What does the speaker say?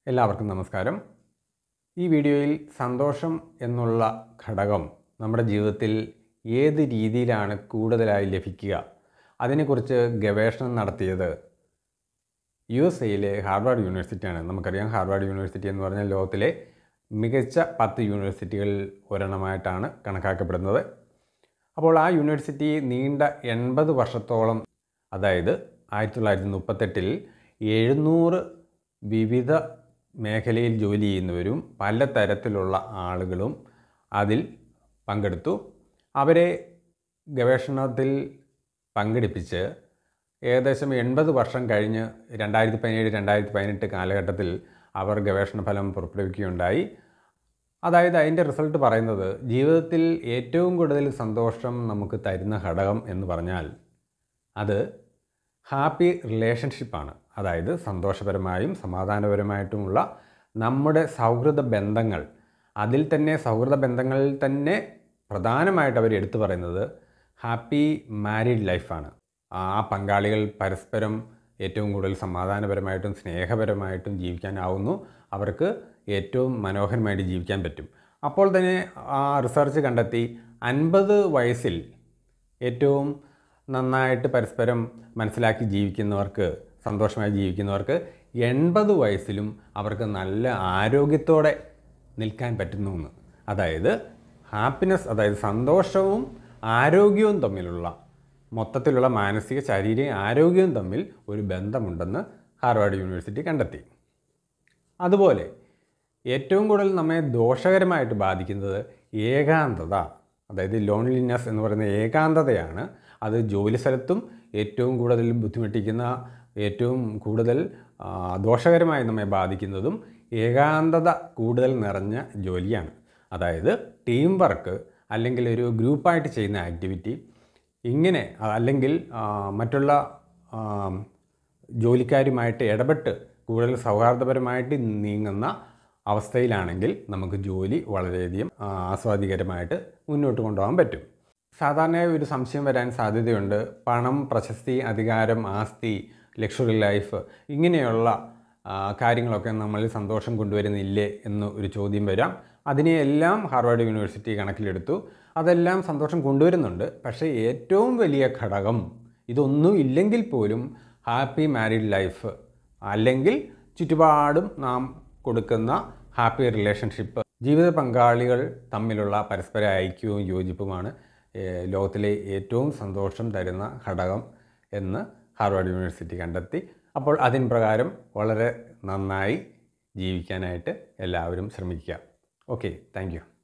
എല്ലാവർക്കും നമസ്കാരം ഈ വീഡിയോയിൽ സന്തോഷം എന്നുള്ള ഘടകം നമ്മുടെ ജീവിതത്തിൽ ഏത് രീതിയിലാണ് കൂടുതലായി ലഭിക്കുക അതിനെക്കുറിച്ച് ഗവേഷണം നടത്തിയത് യു എസ് എയിലെ ഹാർവാർഡ് യൂണിവേഴ്സിറ്റിയാണ് നമുക്കറിയാം ഹാർവാർഡ് യൂണിവേഴ്സിറ്റി എന്ന് പറഞ്ഞാൽ ലോകത്തിലെ മികച്ച പത്ത് യൂണിവേഴ്സിറ്റികളിൽ ഒരെണ്ണമായിട്ടാണ് കണക്കാക്കപ്പെടുന്നത് അപ്പോൾ ആ യൂണിവേഴ്സിറ്റി നീണ്ട എൺപത് വർഷത്തോളം അതായത് ആയിരത്തി തൊള്ളായിരത്തി മുപ്പത്തെട്ടിൽ എഴുന്നൂറ് വിവിധ മേഖലയിൽ ജോലി ചെയ്യുന്നവരും പല തരത്തിലുള്ള ആളുകളും അതിൽ പങ്കെടുത്തു അവരെ ഗവേഷണത്തിൽ പങ്കെടുപ്പിച്ച് ഏകദേശം എൺപത് വർഷം കഴിഞ്ഞ് രണ്ടായിരത്തി പതിനേഴ് രണ്ടായിരത്തി പതിനെട്ട് കാലഘട്ടത്തിൽ അവർ ഗവേഷണ ഫലം പുറപ്പെടുവിക്കുകയുണ്ടായി അതായത് അതിൻ്റെ റിസൾട്ട് പറയുന്നത് ജീവിതത്തിൽ ഏറ്റവും കൂടുതൽ സന്തോഷം നമുക്ക് തരുന്ന ഘടകം എന്ന് പറഞ്ഞാൽ അത് ഹാപ്പി റിലേഷൻഷിപ്പാണ് അതായത് സന്തോഷപരമായും സമാധാനപരമായിട്ടുമുള്ള നമ്മുടെ സൗഹൃദ ബന്ധങ്ങൾ അതിൽ തന്നെ സൗഹൃദ ബന്ധങ്ങളിൽ തന്നെ പ്രധാനമായിട്ട് അവർ എടുത്തു പറയുന്നത് ഹാപ്പി മാരീഡ് ലൈഫാണ് ആ പങ്കാളികൾ പരസ്പരം ഏറ്റവും കൂടുതൽ സമാധാനപരമായിട്ടും സ്നേഹപരമായിട്ടും ജീവിക്കാനാവുന്നു അവർക്ക് ഏറ്റവും മനോഹരമായിട്ട് ജീവിക്കാൻ പറ്റും അപ്പോൾ തന്നെ ആ റിസർച്ച് കണ്ടെത്തി അൻപത് വയസ്സിൽ ഏറ്റവും നന്നായിട്ട് പരസ്പരം മനസ്സിലാക്കി ജീവിക്കുന്നവർക്ക് സന്തോഷമായി ജീവിക്കുന്നവർക്ക് എൺപത് വയസ്സിലും അവർക്ക് നല്ല ആരോഗ്യത്തോടെ നിൽക്കാൻ പറ്റുന്നു എന്ന് അതായത് ഹാപ്പിനെസ് അതായത് സന്തോഷവും ആരോഗ്യവും തമ്മിലുള്ള മൊത്തത്തിലുള്ള മാനസിക ശാരീരിക ആരോഗ്യവും തമ്മിൽ ഒരു ബന്ധമുണ്ടെന്ന് ഹാർവാർഡ് യൂണിവേഴ്സിറ്റി കണ്ടെത്തി അതുപോലെ ഏറ്റവും കൂടുതൽ നമ്മെ ദോഷകരമായിട്ട് ബാധിക്കുന്നത് ഏകാന്തത അതായത് ലോൺലിനെസ് എന്ന് പറയുന്ന ഏകാന്തതയാണ് അത് ജോലി സ്ഥലത്തും ഏറ്റവും കൂടുതൽ ബുദ്ധിമുട്ടിക്കുന്ന ഏറ്റവും കൂടുതൽ ആ, ദോഷകരമായി നമ്മെ ബാധിക്കുന്നതും ഏകാന്തത കൂടുതൽ നിറഞ്ഞ ജോലിയാണ് അതായത് ടീം വർക്ക് അല്ലെങ്കിൽ ഒരു ഗ്രൂപ്പായിട്ട് ചെയ്യുന്ന ആക്ടിവിറ്റി ഇങ്ങനെ അല്ലെങ്കിൽ ആ, മറ്റുള്ള ആ, ജോലിക്കാരുമായിട്ട് ഇടപെട്ട് കൂടുതൽ സൗഹാർദ്ദപരമായിട്ട് നീങ്ങുന്ന അവസ്ഥയിലാണെങ്കിൽ നമുക്ക് ജോലി വളരെയധികം ആ, ആസ്വാദികരമായിട്ട് മുന്നോട്ട് കൊണ്ടുപോകാൻ പറ്റും സാധാരണ ഒരു സംശയം വരാൻ സാധ്യതയുണ്ട് പണം പ്രശസ്തി അധികാരം ആസ്തി ലക്ഷറി ലൈഫ് ഇങ്ങനെയുള്ള ആ, കാര്യങ്ങളൊക്കെ നമ്മളിൽ സന്തോഷം കൊണ്ടുവരുന്നില്ലേ എന്ന് ഒരു ചോദ്യം വരാം അതിനെയെല്ലാം ഹാർവാർഡ് യൂണിവേഴ്സിറ്റി കണക്കിലെടുത്തു അതെല്ലാം സന്തോഷം കൊണ്ടുവരുന്നുണ്ട് പക്ഷേ ഏറ്റവും വലിയ ഘടകം ഇതൊന്നും ഇല്ലെങ്കിൽ പോലും ഹാപ്പി മാരീഡ് ലൈഫ് അല്ലെങ്കിൽ ചുറ്റുപാടും നാം കൊടുക്കുന്ന ഹാപ്പി റിലേഷൻഷിപ്പ് ജീവിത പങ്കാളികൾ തമ്മിലുള്ള പരസ്പര ഐക്യവും യോജിപ്പുമാണ് ഏഹ്, ലോകത്തിലെ ഏറ്റവും സന്തോഷം തരുന്ന ഘടകം എന്ന് ഹാർവാർഡ് യൂണിവേഴ്സിറ്റി കണ്ടെത്തി അപ്പോൾ അതിൻ പ്രകാരം വളരെ നന്നായി ജീവിക്കാനായിട്ട് എല്ലാവരും ശ്രമിക്കുക ഓക്കെ താങ്ക്